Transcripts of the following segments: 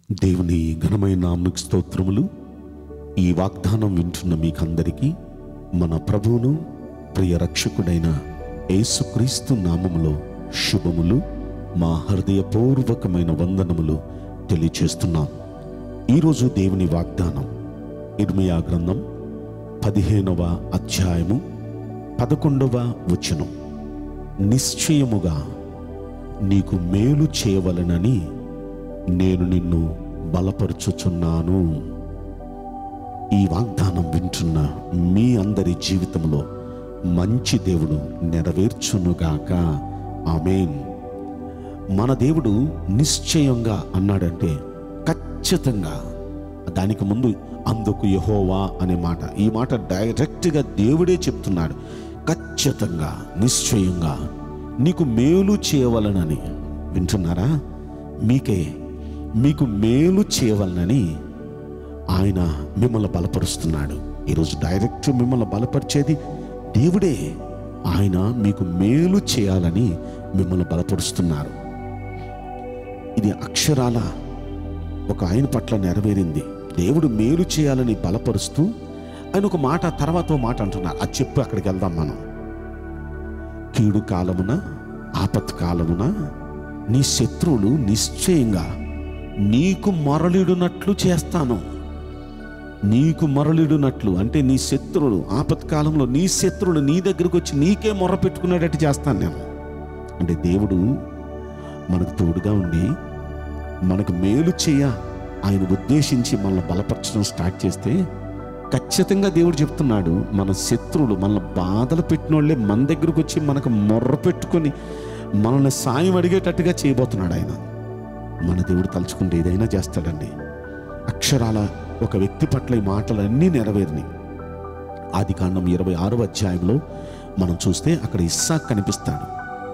దేవుని ఘనమైన నామకు స్తోత్రములు ఈ వాగ్దానం వింటున్న మీకందరికీ మన ప్రభువును ప్రియ రక్షకుడైన యేసుక్రీస్తు నామములో శుభములు మా హృదయపూర్వకమైన వందనములు తెలియచేస్తున్నాం ఈరోజు దేవుని వాగ్దానం ఇర్మియా గ్రంథం పదిహేనవ అధ్యాయము పదకొండవ వచనం నిశ్చయముగా నీకు మేలు చేయవలనని నేను నిన్ను బలపరుచుచున్నాను ఈ వాగ్దానం వింటున్న మీ అందరి జీవితంలో మంచి దేవుడు నెరవేర్చునుగాక ఆమెన్ మన దేవుడు నిశ్చయంగా అన్నాడంటే ఖచ్చితంగా దానికి ముందు అందుకు యహోవా అనే మాట ఈ మాట డైరెక్ట్గా దేవుడే చెప్తున్నాడు ఖచ్చితంగా నిశ్చయంగా నీకు మేలు చేయవలనని వింటున్నారా మీకే మీకు మేలు చేయవలనని ఆయన మిమ్మల్ని బలపరుస్తున్నాడు ఈరోజు డైరెక్ట్ మిమ్మల్ని బలపరిచేది దేవుడే ఆయన మీకు మేలు చేయాలని మిమ్మల్ని బలపరుస్తున్నారు ఇది అక్షరాల ఒక ఆయన పట్ల నెరవేరింది దేవుడు మేలు చేయాలని బలపరుస్తూ ఆయన ఒక మాట తర్వాత ఓ మాట అంటున్నారు అది చెప్పి అక్కడికి వెళ్దాం మనం కీడు కాలమున ఆపత్ కాలమున నీ శత్రువులు నిశ్చయంగా నీకు మరలిడునట్లు చేస్తాను నీకు మరలిడునట్లు అంటే నీ శత్రువులు ఆపత్కాలంలో నీ శత్రువులు నీ దగ్గరకు వచ్చి నీకే మొర్ర పెట్టుకునేటట్టు చేస్తాను నేను అంటే దేవుడు మనకు తోడుగా ఉండి మనకు మేలు చేయ ఆయన ఉద్దేశించి మనల్ని బలపరచడం స్టార్ట్ చేస్తే ఖచ్చితంగా దేవుడు చెప్తున్నాడు మన శత్రువులు మన బాధలు పెట్టినోళ్ళే మన దగ్గరకు వచ్చి మనకు మొర్ర పెట్టుకొని మనల్ని సాయం అడిగేటట్టుగా చేయబోతున్నాడు ఆయన మన దేవుడు తలుచుకుంటే ఏదైనా చేస్తాడండి అక్షరాల ఒక వ్యక్తి పట్ల ఈ మాటలన్నీ నెరవేరినాయి ఆది కాండం ఇరవై ఆరో అధ్యాయంలో మనం చూస్తే అక్కడ ఇస్సాక్ కనిపిస్తాడు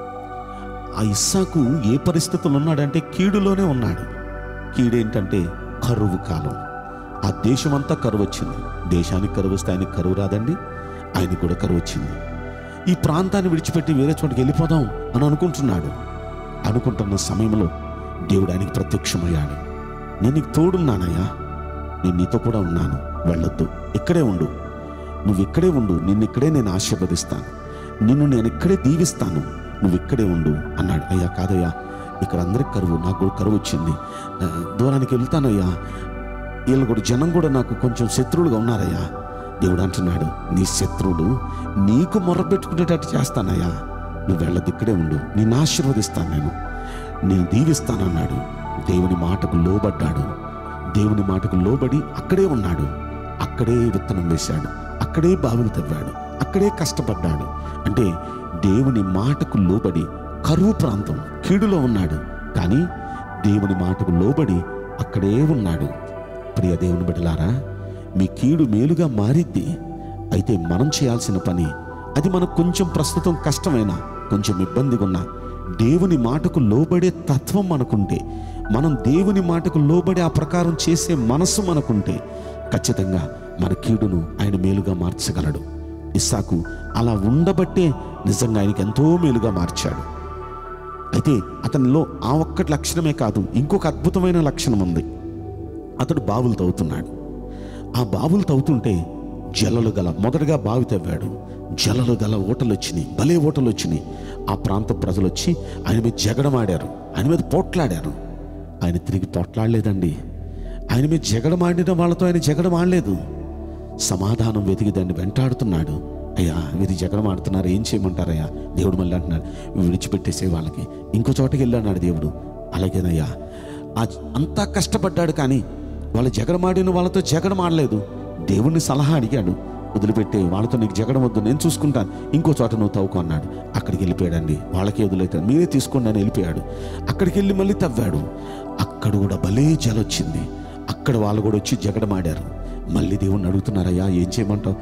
ఆ ఇస్సాకు ఏ పరిస్థితుల్లో ఉన్నాడంటే కీడులోనే ఉన్నాడు కీడేంటంటే కరువు కాలం ఆ దేశమంతా కరువు వచ్చింది దేశానికి కరువు వస్తే ఆయనకి కరువు రాదండి ఆయనకి కూడా కరువు వచ్చింది ఈ ప్రాంతాన్ని విడిచిపెట్టి వేరే చోటికి వెళ్ళిపోదాం అని అనుకుంటున్నాడు అనుకుంటున్న సమయంలో దేవుడు ఆయనకి ప్రత్యక్షమయ్యాడు నేను నీకు తోడున్నానయ్యా నేను నీతో కూడా ఉన్నాను వెళ్ళొద్దు ఇక్కడే ఉండు నువ్వు ఇక్కడే ఉండు నిన్ను ఇక్కడే నేను ఆశీర్వదిస్తాను నిన్ను నేను ఇక్కడే దీవిస్తాను నువ్వు ఇక్కడే ఉండు అన్నాడు అయ్యా కాదయ్యా ఇక్కడ అందరికి కరువు నాకు కూడా కరువు వచ్చింది ఆ, దూరానికి వెళ్తానయ్యా వీళ్ళు కూడా జనం కూడా నాకు కొంచెం శత్రువులుగా ఉన్నారయ్యా దేవుడు అంటున్నాడు నీ శత్రువులు నీకు మొర్ర పెట్టుకునేటట్టు చేస్తానయ్యా నువ్వు వెళ్ళదు ఇక్కడే ఉండు నిన్ను ఆశీర్వదిస్తాను నేను నేను దీవిస్తానన్నాడు దేవుని మాటకు లోబడ్డాడు దేవుని మాటకు లోబడి అక్కడే ఉన్నాడు అక్కడే విత్తనం వేశాడు అక్కడే బావులు తవ్వాడు అక్కడే కష్టపడ్డాడు అంటే దేవుని మాటకు లోబడి కరువు ప్రాంతం కీడులో ఉన్నాడు కానీ దేవుని మాటకు లోబడి అక్కడే ఉన్నాడు ప్రియ దేవుని బిడ్డలారా మీ కీడు మేలుగా మారిద్ది అయితే మనం చేయాల్సిన పని అది మనకు కొంచెం ప్రస్తుతం కష్టమైనా కొంచెం ఇబ్బందిగా ఉన్నా దేవుని మాటకు లోబడే తత్వం మనకుంటే మనం దేవుని మాటకు లోబడి ఆ ప్రకారం చేసే మనస్సు మనకుంటే ఖచ్చితంగా మన కీడును ఆయన మేలుగా మార్చగలడు ఇస్సాకు అలా ఉండబట్టే నిజంగా ఆయనకి ఎంతో మేలుగా మార్చాడు అయితే అతనిలో ఆ ఒక్కటి లక్షణమే కాదు ఇంకొక అద్భుతమైన లక్షణం ఉంది అతడు బావులు తవ్వుతున్నాడు ఆ బావులు తవ్వుతుంటే జలలు గల మొదటగా బావి తవ్వాడు జలలు గల ఓటలు వచ్చినాయి భలే ఓటలు వచ్చినాయి ఆ ప్రాంత ప్రజలు వచ్చి ఆయన మీద జగడమాడారు ఆయన మీద పోట్లాడారు ఆయన తిరిగి పోట్లాడలేదండి ఆయన మీద జగడమాడిన వాళ్ళతో ఆయన జగడమాడలేదు సమాధానం వెతికి దాన్ని వెంటాడుతున్నాడు అయ్యా వీరి జగడం ఆడుతున్నారు ఏం చేయమంటారయ్యా దేవుడు మళ్ళీ అంటున్నాడు విడిచిపెట్టేసే వాళ్ళకి ఇంకో చోటకి వెళ్ళన్నాడు దేవుడు అలాగేనయ్యా ఆ అంతా కష్టపడ్డాడు కానీ వాళ్ళు జగడమాడిన వాళ్ళతో జగడం ఆడలేదు దేవుణ్ణి సలహా అడిగాడు వదిలిపెట్టే వాళ్ళతో నీకు జగడం వద్దు నేను చూసుకుంటాను ఇంకో చోట నువ్వు తవ్వుకో అన్నాడు అక్కడికి వెళ్ళిపోయాడండి వాళ్ళకే వదిలేతాడు మీరే తీసుకోండి అని వెళ్ళిపోయాడు అక్కడికి వెళ్ళి మళ్ళీ తవ్వాడు అక్కడ కూడా భలే జలొచ్చింది అక్కడ వాళ్ళు కూడా వచ్చి జగడమాడారు మళ్ళీ దేవుణ్ణి అడుగుతున్నారయ్యా ఏం చేయమంటావు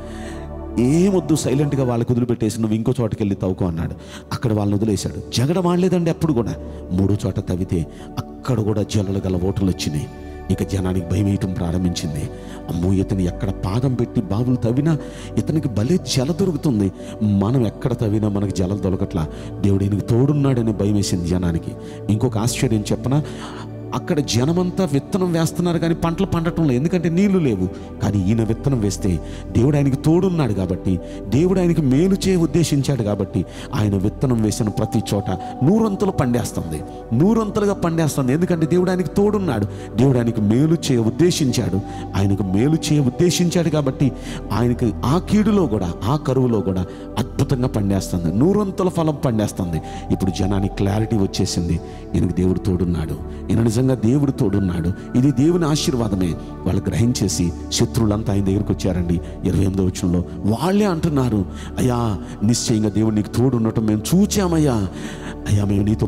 ఏమొద్దు సైలెంట్గా వాళ్ళకి వదిలిపెట్టేసి నువ్వు ఇంకో చోటకి వెళ్ళి తవ్వుకో అన్నాడు అక్కడ వాళ్ళని వదిలేశాడు జగడం ఆడలేదండి అప్పుడు కూడా మూడో చోట తవ్వితే అక్కడ కూడా జల్లలు గల ఓటలు వచ్చినాయి ఇక జనానికి భయం వేయటం ప్రారంభించింది అమ్మో ఇతను ఎక్కడ పాదం పెట్టి బావులు తవ్వినా ఇతనికి భలే జల దొరుకుతుంది మనం ఎక్కడ తవ్వినా మనకి జలం దొరకట్లా దేవుడు ఈయనకి తోడున్నాడని భయం వేసింది జనానికి ఇంకొక ఆశ్చర్యం చెప్పన అక్కడ జనమంతా విత్తనం వేస్తున్నారు కానీ పంటలు పండటం లేదు ఎందుకంటే నీళ్లు లేవు కానీ ఈయన విత్తనం వేస్తే దేవుడు ఆయనకి తోడున్నాడు కాబట్టి దేవుడు ఆయనకి మేలు చేయ ఉద్దేశించాడు కాబట్టి ఆయన విత్తనం వేసిన ప్రతి చోట నూరంతలు పండేస్తుంది నూరంతలుగా పండేస్తుంది ఎందుకంటే దేవుడు ఆయనకి తోడున్నాడు దేవుడు ఆయనకి మేలు చేయ ఉద్దేశించాడు ఆయనకు మేలు చేయ ఉద్దేశించాడు కాబట్టి ఆయనకి ఆ కీడులో కూడా ఆ కరువులో కూడా అద్భుతంగా పండేస్తుంది నూరంతల ఫలం పండేస్తుంది ఇప్పుడు జనానికి క్లారిటీ వచ్చేసింది ఈయనకు దేవుడు తోడున్నాడు ఈయన నిజంగా దేవుడు తోడున్నాడు ఇది దేవుని ఆశీర్వాదమే వాళ్ళు గ్రహించేసి శత్రువులంతా ఆయన దగ్గరికి వచ్చారండి ఇరవై ఎనిమిదో వచ్చంలో వాళ్ళే అంటున్నారు అయ్యా నిశ్చయంగా దేవుడు నీకు తోడు ఉండటం మేము చూచామయ్యా అయ్యా మేము నీతో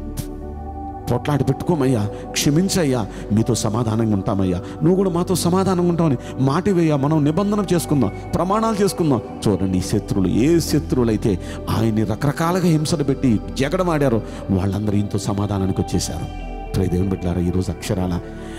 పొట్లాడి పెట్టుకోమయ్యా క్షమించయ్యా మీతో సమాధానంగా ఉంటామయ్యా నువ్వు కూడా మాతో సమాధానంగా ఉంటామని మాట వేయ మనం నిబంధన చేసుకుందాం ప్రమాణాలు చేసుకుందాం చూడండి ఈ శత్రువులు ఏ శత్రువులు అయితే ఆయన్ని రకరకాలుగా హింసలు పెట్టి జగడమాడారో వాళ్ళందరూ ఇంతో సమాధానానికి వచ్చేసారు ప్రియ దేవుని బిడ్డారా ఈరోజు అక్షరాల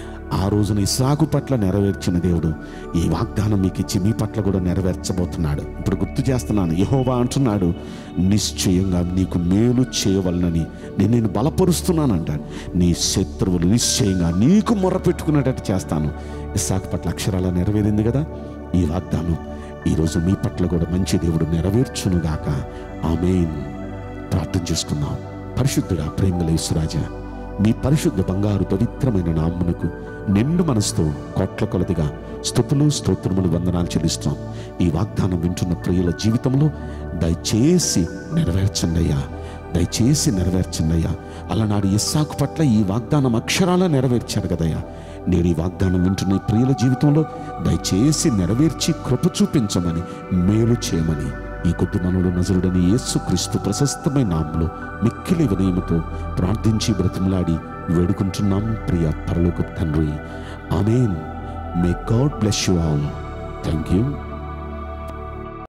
ఆ రోజున ఇసాకు పట్ల నెరవేర్చిన దేవుడు ఈ వాగ్దానం మీకు ఇచ్చి మీ పట్ల కూడా నెరవేర్చబోతున్నాడు ఇప్పుడు గుర్తు చేస్తున్నాను యహోవా అంటున్నాడు నిశ్చయంగా నీకు మేలు చేయవలనని నేను నేను బలపరుస్తున్నాను అంటాడు నీ శత్రువులు నిశ్చయంగా నీకు మొర్ర పెట్టుకునేటట్టు చేస్తాను ఇసాకు పట్ల అక్షరాల నెరవేరింది కదా ఈ వాగ్దానం ఈరోజు మీ పట్ల కూడా మంచి దేవుడు నెరవేర్చునుగాక ఆమెన్ ప్రార్థన చేసుకుందాం పరిశుద్ధుడా ప్రేమల యేసురాజా మీ పరిశుద్ధ బంగారు పవిత్రమైన నామ్మునకు నిండు మనసుతో కోట్ల కొలదిగా స్థుతులు స్తోత్రములు వందనాలు చెల్లిస్తాం ఈ వాగ్దానం వింటున్న ప్రియుల జీవితంలో దయచేసి నెరవేర్చండి అయ్యా దయచేసి నెరవేర్చండి అయ్యా అలనాడు ఇస్సాకు పట్ల ఈ వాగ్దానం అక్షరాల నెరవేర్చారు కదయ్యా నేడు ఈ వాగ్దానం వింటున్న ఈ ప్రియుల జీవితంలో దయచేసి నెరవేర్చి కృప చూపించమని మేలు చేయమని ఈ కొద్ది మనలో నజరుడని యేసుక్రీస్తు ప్రశస్తమైన నామంలో మిక్కిలి వినయముతో ప్రార్థించి బ్రతిమలాడి వేడుకుంటున్నాం ప్రియ పరలోక తండ్రి amen may God bless you all thank you